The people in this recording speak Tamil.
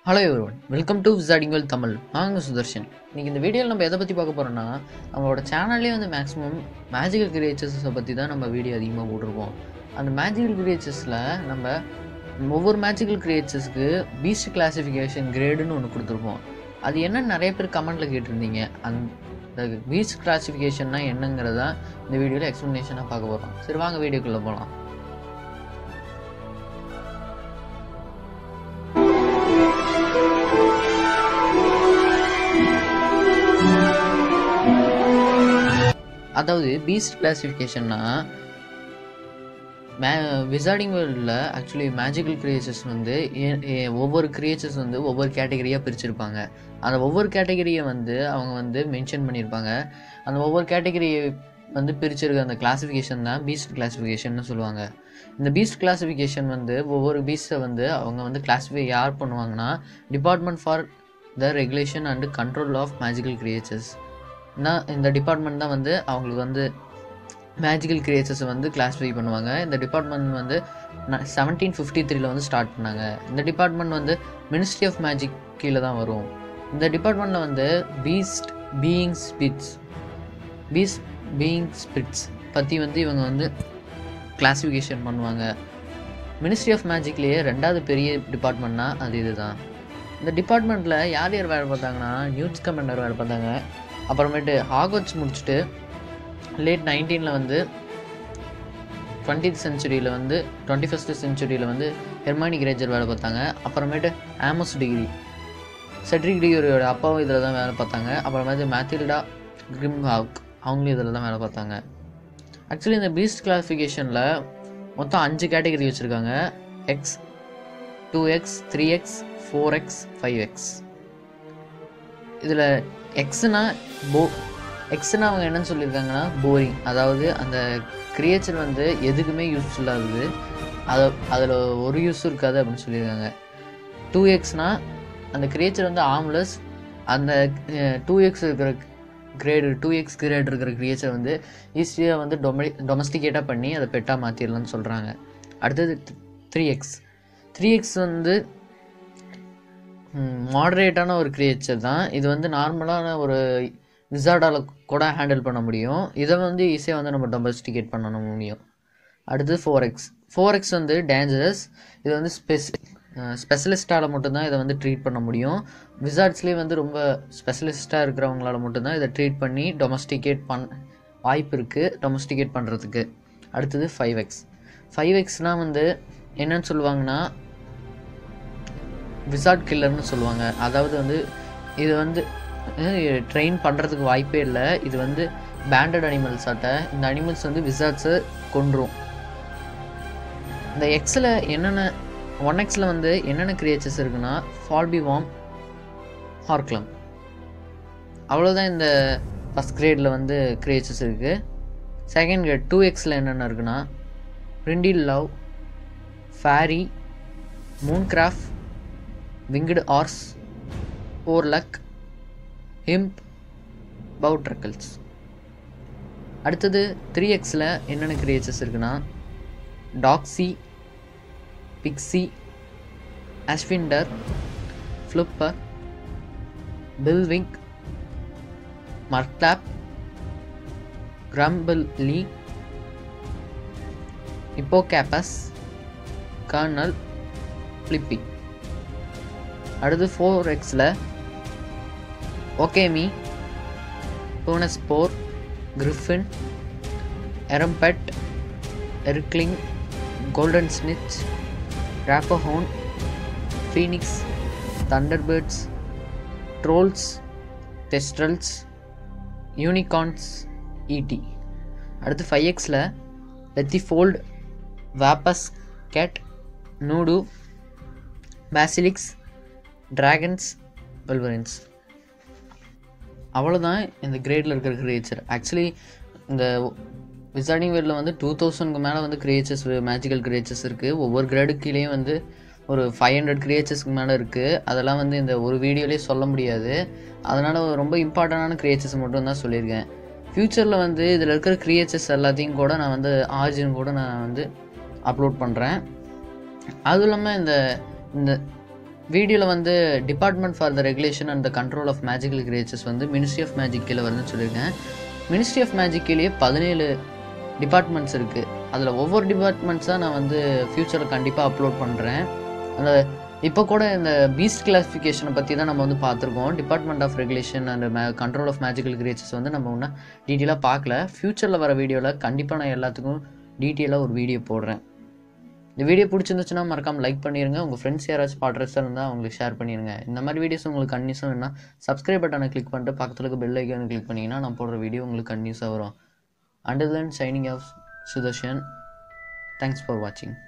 hello everyone welcome to wizarding world Tamil நாங்கள் சுதர்ஷன் இன்னைக்கு இந்த வீடியோவில் நம்ம எதை பற்றி பார்க்க போகிறோம்னா நம்மளோட சேனல்லே வந்து மேக்ஸிமம் மேஜிக்கல் கிரியேச்சர்ஸை பற்றி தான் நம்ம வீடியோ அதிகமாக போட்டிருப்போம் அந்த மேஜிக்கல் கிரியேச்சர்ஸில் நம்ம ஒவ்வொரு மேஜிக்கல் கிரியேச்சர்ஸ்க்கு பீஸ்ட் கிளாசிஃபிகேஷன் கிரேடுன்னு ஒன்று கொடுத்துருப்போம் அது என்னன்னு நிறைய பேர் கமெண்ட்டில் கேட்டிருந்தீங்க அந்த பீஸ்ட் கிளாசிஃபிகேஷன்னா என்னங்கிறத இந்த வீடியோவில் எக்ஸ்ப்ளனேஷனாக பார்க்க போகிறோம் சரி வாங்க வீடியோக்குள்ளே போகலாம் அதாவது பீஸ்ட் கிளாசிஃபிகேஷன்னா மே விசார்டிங் வேர்ல்டில் ஆக்சுவலி மேஜிக்கல் கிரியேச்சர்ஸ் வந்து ஏ- ஏ- ஒவ்வொரு கிரியேச்சர்ஸ் வந்து ஒவ்வொரு கேட்டகரியாக பிரிச்சிருப்பாங்க அந்த ஒவ்வொரு கேட்டகரியை வந்து அவங்க வந்து மென்ஷன் பண்ணியிருப்பாங்க அந்த ஒவ்வொரு கேட்டகரியை வந்து பிரிச்சிருக்க அந்த கிளாசிஃபிகேஷன் தான் பீஸ்ட் கிளாசிஃபிகேஷன்னு சொல்லுவாங்க இந்த பீஸ்ட் கிளாசிஃபிகேஷன் வந்து ஒவ்வொரு பீஸ்ட்டை வந்து அவங்க வந்து கிளாஸிஃபை யார் பண்ணுவாங்கன்னா department for the regulation and control of magical creatures தான் இந்த டிபார்ட்மெண்ட் தான் வந்து அவங்களுக்கு வந்து மேஜிக்கல் கிரியேச்சர்ஸை வந்து கிளாஸிஃபை பண்ணுவாங்க இந்த டிபார்ட்மெண்ட் வந்து செவன்டீன் ஃபிஃப்டி த்ரீல வந்து ஸ்டார்ட் பண்ணாங்க இந்த டிபார்ட்மெண்ட் வந்து மினிஸ்ட்ரி ஆஃப் மேஜிக் கீழே தான் வரும் இந்த டிபார்ட்மெண்ட்டில் வந்து beast being spirits beast being spirits பற்றி வந்து இவங்க வந்து கிளாஸிஃபிகேஷன் பண்ணுவாங்க மினிஸ்ட்ரி ஆஃப் மேஜிக்லேயே ரெண்டாவது பெரிய டிபார்ட்மெண்ட்னா அது இதுதான் இந்த டிபார்ட்மெண்ட்டில் யார் யார் வேலை பார்த்தாங்கன்னா நியூஸ் கமாண்டர் வேலை பார்த்தாங்க அப்புறமேட்டு ஹாகோட்ஸ் முடிச்சுட்டு லேட் நைன்டீனில் வந்து டுவெண்ட்டி செஞ்சுரியில் வந்து டுவெண்ட்டி ஃபஸ்ட்டு செஞ்சுரியில் வந்து ஹெர்மானி கிரேஜர் வேலை பார்த்தாங்க அப்புறமேட்டு ஆமோஸ் டிகிரி செட்ரிக் டிகிரியோட அப்பாவும் இதில் தான் வேலை பார்த்தாங்க அப்புறமேட்டு மேத்தில்டா கிரிம் ஹாக் அவங்களும் இதில் தான் வேலை பார்த்தாங்க ஆக்சுவலி இந்த பீஸ்ட் கிளாசிஃபிகேஷனில் மொத்தம் அஞ்சு கேட்டகரி வச்சுருக்காங்க X two X three X four X five X இதில் எக்ஸ்னா போ எக்ஸ்னா அவங்க என்னன்னு சொல்லியிருக்காங்கன்னா போரிங் அதாவது அந்த கிரியேச்சர் வந்து எதுக்குமே யூஸ் இல்லாதது அதை அதில் ஒரு யூஸ் இருக்காது அப்படின்னு சொல்லியிருக்காங்க டூ எக்ஸ்னா அந்த கிரியேச்சர் வந்து ஆம்லஸ் அந்த டூ எக்ஸ் இருக்கிற கிரேடு டூ எக்ஸ் கிரேட் இருக்கிற கிரியேச்சர் வந்து ஈஸியாக வந்து டொமி டொமஸ்டிகேட்டாக பண்ணி அதை பெட்டாக மாற்றிடலாம்னு சொல்கிறாங்க அடுத்தது த்ரீ எக்ஸ் த்ரீ எக்ஸ் வந்து மாடரேட்டான ஒரு கிரியேச்சர் தான் இது வந்து நார்மலான ஒரு விசார்டால் கூட ஹேண்டில் பண்ண முடியும் இதை வந்து ஈஸியாக வந்து நம்ம டொமஸ்டிகேட் பண்ண முடியும் அடுத்து ஃபோர் எக்ஸ் ஃபோர் எக்ஸ் வந்து டேஞ்சரஸ் இது வந்து ஸ்பெஸ் ஸ்பெஷலிஸ்ட்டால் மட்டும்தான் இதை வந்து ட்ரீட் பண்ண முடியும் விசார்ட்ஸ்லேயே வந்து ரொம்ப ஸ்பெஷலிஸ்ட்டாக இருக்கிறவங்களால மட்டும்தான் இதை ட்ரீட் பண்ணி டொமஸ்டிகேட் பண் வாய்ப்பு இருக்குது டொமஸ்டிகேட் பண்ணுறதுக்கு அடுத்தது ஃபைவ் எக்ஸ் ஃபைவ் எக்ஸ்னால் வந்து என்னன்னு சொல்லுவாங்கன்னா விசார்ட் கில்லர்னு சொல்லுவாங்க அதாவது வந்து இது வந்து ட்ரெயின் பண்ணுறதுக்கு வாய்ப்பே இல்லை இது வந்து பேண்டட் அனிமல்ஸ் ஆட்ட இந்த அனிமல்ஸ் வந்து விசார்ட்ஸை கொன்றும் இந்த எக்ஸில் என்னென்ன ஒன் எக்ஸில் வந்து என்னென்ன கிரியேச்சர்ஸ் இருக்குன்னா ஃபால்பி வாம் ஹார்க்லம் அவ்வளோதான் இந்த ஃபஸ்ட் கிரேடில் வந்து கிரியேச்சர்ஸ் இருக்குது செகண்ட் கிரேட் டூ எக்ஸில் என்னென்ன இருக்குன்னா ரிண்டில் லவ் fairy mooncalf winged horse horklump bowtruckles அடுத்தது த்ரீ எக்ஸில் என்னென்ன கிரியேச்சர்ஸ் இருக்குன்னா டாக்ஸி பிக்ஸி அஸ்விண்டர் ஃப்ளிப்பர் பில்விங்க் மர்க்லாப் கிரம்பிளி இப்போகேப்பஸ் கர்னல் ஃப்ளிப்பி அடுத்து ஃபோர் எக்ஸில் ஓகேமி பூனஸ்போர் griffin erumpent erkling golden snitch ராப்பஹோன் phoenix thunderbirds trolls thestrals unicorns ஈடி அடுத்து five X lethifold வேப்பஸ் gate நூடு பேசிலிக்ஸ் dragons வெல்வரின்ஸ் அவ்வளோதான் இந்த கிரேடில் இருக்கிற கிரியேச்சர் ஆக்சுவலி இந்த விசார்டிங் வேர்டில் வந்து டூ தௌசண்ட்க்கு மேலே வந்து கிரியேச்சர்ஸ் மேஜிக்கல் கிரியேச்சர்ஸ் இருக்குது ஒவ்வொரு கிரேடுக்கு கீழேயும் வந்து ஒரு ஃபைவ் ஹண்ட்ரட் கிரியேச்சர்ஸ்க்கு மேலே இருக்குது அதெல்லாம் வந்து இந்த ஒரு வீடியோலேயே சொல்ல முடியாது அதனால் ரொம்ப இம்பார்ட்டண்டான கிரியேச்சர்ஸ் மட்டும் தான் சொல்லியிருக்கேன் ஃப்யூச்சரில் வந்து இதில் இருக்கிற கிரியேச்சர்ஸ் எல்லாத்தையும் கூட நான் வந்து ஆர்ஜின் கூட நான் வந்து அப்லோட் பண்ணுறேன் அதுவும் இல்லாமல் இந்த இந்த வீடியோவில் வந்து department for the regulation and the control of magical creatures வந்து மினிஸ்ட்ரி ஆஃப் மேஜிக் கீழே வருதுன்னு சொல்லியிருக்கேன் மினிஸ்ட்ரி ஆஃப் மேஜிக் கீழே பதினேழு டிபார்ட்மெண்ட்ஸ் இருக்குது அதில் ஒவ்வொரு டிபார்ட்மெண்ட்ஸாக நான் வந்து ஃப்யூச்சரில் கண்டிப்பாக அப்லோட் பண்ணுறேன் அந்த இப்போ கூட இந்த பீஸ்ட் கிளாசிஃபிகேஷனை பற்றி தான் நம்ம வந்து பார்த்துருக்கோம் டிபார்ட்மெண்ட் ஆஃப் ரெகுலேஷன் அண்ட் மே கண்ட்ரோல் ஆஃப் மேஜிக்கல் கிரியேச்சர்ஸ் வந்து நம்ம ஒன்றும் டீட்டெயிலாக பார்க்கல ஃப்யூச்சரில் வர வீடியோவில் கண்டிப்பாக நான் எல்லாத்துக்கும் டீட்டெயிலாக ஒரு வீடியோ போடுறேன் இந்த வீடியோ பிடிச்சிருந்துச்சுன்னா மறக்காம லைக் பண்ணிடுங்க உங்கள் ஃப்ரெண்ட்ஸ் யாராச்சும் பாட்ரஸாக இருந்தால் அவங்களுக்கு ஷேர் பண்ணிடுங்க இந்த மாதிரி வீடியோஸ் உங்களுக்கு கன்யூஸாக வேணா சப்ஸ்கிரைப் பட்டனை கிளிக் பண்ணிட்டு பக்கத்தில் இருக்க பெல் ஐக்கானை கிளிக் பண்ணிங்கன்னா நான் போடுற வீடியோ உங்களுக்கு கன்யூஸாக வரும் until then signing off Sudharshan thanks for வாட்சிங்